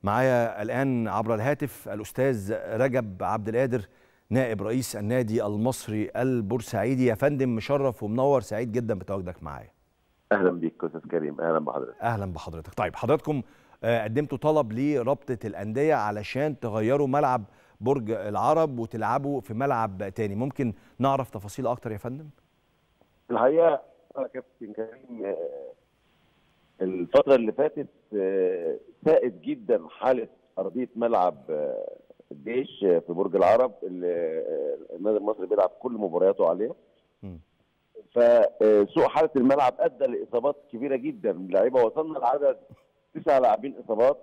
معايا الان عبر الهاتف الاستاذ رجب عبد القادر نائب رئيس النادي المصري البورسعيدي يا فندم مشرف ومنور سعيد جدا بتواجدك معايا اهلا بيك استاذ كريم اهلا بحضرتك اهلا بحضرتك طيب حضراتكم آه، قدمتوا طلب لرابطه الانديه علشان تغيروا ملعب برج العرب وتلعبوا في ملعب تاني ممكن نعرف تفاصيل اكتر يا فندم الحقيقه يا كابتن كريم آه، الفتره اللي فاتت آه، سائد جدا حاله ارضيه ملعب آه، الجيش آه، في برج العرب اللي آه، النادي المصري بيلعب كل مبارياته عليه مم. فسوء حاله الملعب ادى لاصابات كبيره جدا من اللعيبه وصلنا لعدد تسع لاعبين اصابات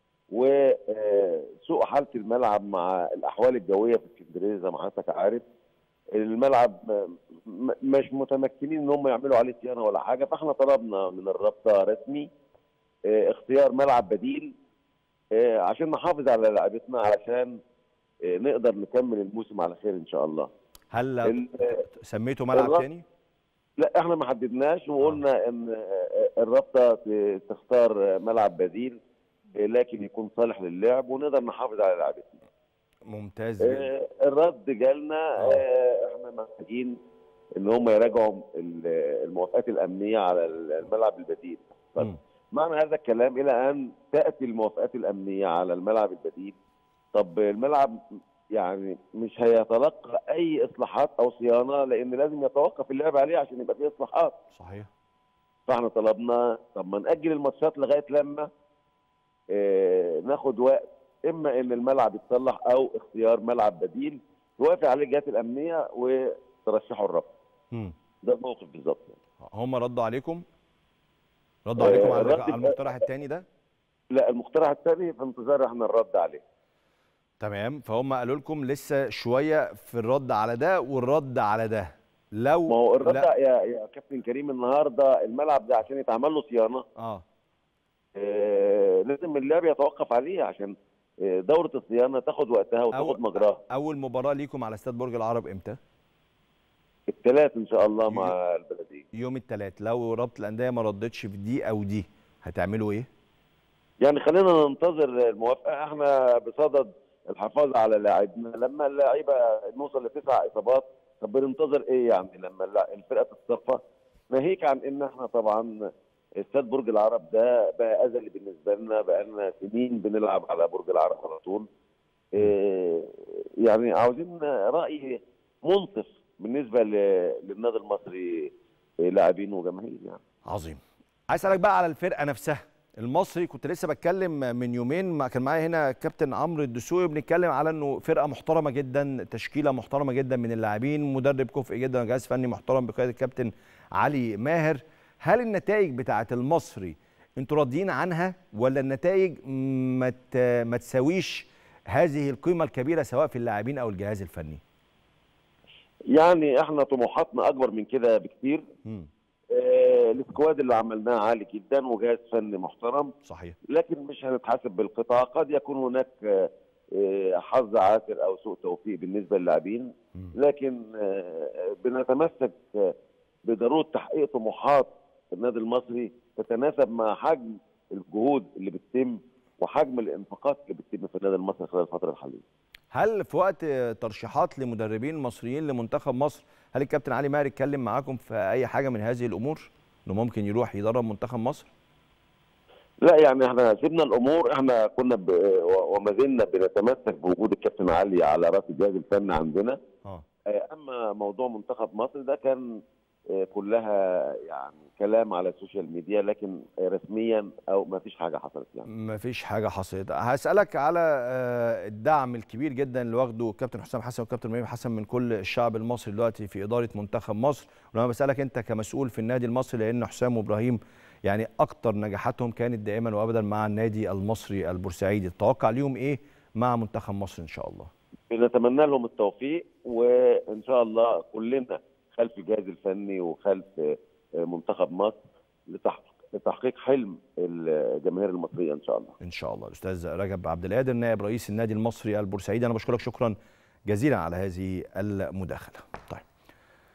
وسوء حاله الملعب مع الاحوال الجويه في اسكندريه زي ما حضرتك عارف الملعب م- مش متمكنين ان هم يعملوا عليه صيانه ولا حاجه فاحنا طلبنا من الرابطه رسمي آه، اختيار ملعب بديل آه، عشان نحافظ على لعيبتنا علشان آه، نقدر نكمل الموسم على خير ان شاء الله هل ال- سميتوا ملعب والله- تاني لا احنا ما حددناش وقلنا ان آه، الرابطه ت- تختار آه، ملعب بديل آه، لكن يكون صالح للعب ونقدر نحافظ على لعيبتنا ممتاز جدا. آه، الرد جالنا آه، احنا محتاجين ان هم يراجعوا ال- الموافقات الامنيه على الملعب البديل طب مم. معنى هذا الكلام الى ان تاتي الموافقات الامنيه على الملعب البديل طب الملعب يعني مش هيتلقى اي اصلاحات او صيانه لان لازم يتوقف اللعب عليه عشان يبقى فيه اصلاحات صحيح فاحنا طلبنا طب ما ناجل الماتشات لغايه لما آه، ناخد وقت اما ان الملعب يتصلح او اختيار ملعب بديل توافق عليه الجهات الامنيه وترشحه الرابطه مم. ده الموقف بالظبط هم ردوا عليكم ردوا آه، عليكم على الرد على المقترح التاني ده لا المقترح الثاني في انتظار احنا الرد عليه تمام فهم قالوا لكم لسه شويه في الرد على ده والرد على ده لو ما هو الرد لا يا يا كابتن كريم النهارده الملعب ده عشان يتعمل له صيانه اه آه، لازم اللعب يتوقف عليه عشان آه، دوره الصيانه تاخد وقتها وتاخد أو- مجراها اول مباراه ليكم على استاد برج العرب امتى الثلاث ان شاء الله مع البلديه يوم الثلاث لو رابطه الانديه ما ردتش في دي او دي هتعملوا ايه يعني خلينا ننتظر الموافقه احنا بصدد الحفاظ على لاعبنا لما اللعيبه نوصل لتسع اصابات طب بننتظر ايه يعني لما الل- الفرقه تتصفى ناهيك عن ان احنا طبعا استاد برج العرب ده بقى ازلي بالنسبه لنا بقى لنا سنين بنلعب على برج العرب على طول إيه، يعني عاوزين راي منصف بالنسبه ل- للنادي المصري إيه، لاعبين وجماهير يعني عظيم عايز اسالك بقى على الفرقه نفسها المصري كنت لسه بتكلم من يومين ما كان معايا هنا كابتن عمرو الدسوقي بنتكلم على انه فرقه محترمه جدا تشكيله محترمه جدا من اللاعبين مدرب كفء جدا جهاز فني محترم بقياده الكابتن علي ماهر هل النتائج بتاعه المصري انتوا راضيين عنها ولا النتائج ما ت- ما تساويش هذه القيمه الكبيره سواء في اللاعبين او الجهاز الفني يعني احنا طموحاتنا اكبر من كده بكتير مم. آه، السكواد اللي عملناه عالي جدا وجهاز فني محترم صحيح لكن مش هنتحاسب بالقطاع قد يكون هناك آه، آه، حظ عاثر او سوء توفيق بالنسبه للاعبين مم. لكن آه، بنتمسك آه، بضروره تحقيق طموحات النادي المصري تتناسب مع حجم الجهود اللي بتتم وحجم الانفاقات اللي بتتم في النادي المصري خلال الفتره الحاليه هل في وقت ترشيحات لمدربين مصريين لمنتخب مصر هل الكابتن علي ماهر اتكلم معاكم في اي حاجه من هذه الامور انه ممكن يروح يدرب منتخب مصر لا يعني احنا سيبنا الامور احنا كنا ب... وما زلنا بنتمسك بوجود الكابتن علي على راس الجهاز الفني عندنا اه آه، اما موضوع منتخب مصر ده كان آه، كلها يعني كلام على السوشيال ميديا لكن آه، رسميا او ما فيش حاجه حصلت يعني مفيش حاجه حصلت هسالك على آه، الدعم الكبير جدا اللي واخده الكابتن حسام حسن والكابتن ابراهيم حسن من كل الشعب المصري دلوقتي في اداره منتخب مصر ولما بسالك انت كمسؤول في النادي المصري لان حسام وابراهيم يعني اكتر نجاحاتهم كانت دائما وابدا مع النادي المصري البورسعيدي تتوقع ليهم ايه مع منتخب مصر ان شاء الله بنتمنى لهم التوفيق وان شاء الله كلنا خلف الجهاز الفني وخلف آه، منتخب مصر لتحقيق لتحقيق حلم الجماهير المصريه ان شاء الله ان شاء الله الاستاذ رجب عبد القادر نائب رئيس النادي المصري البورسعيدي انا بشكرك شكرا جزيلا على هذه المداخله طيب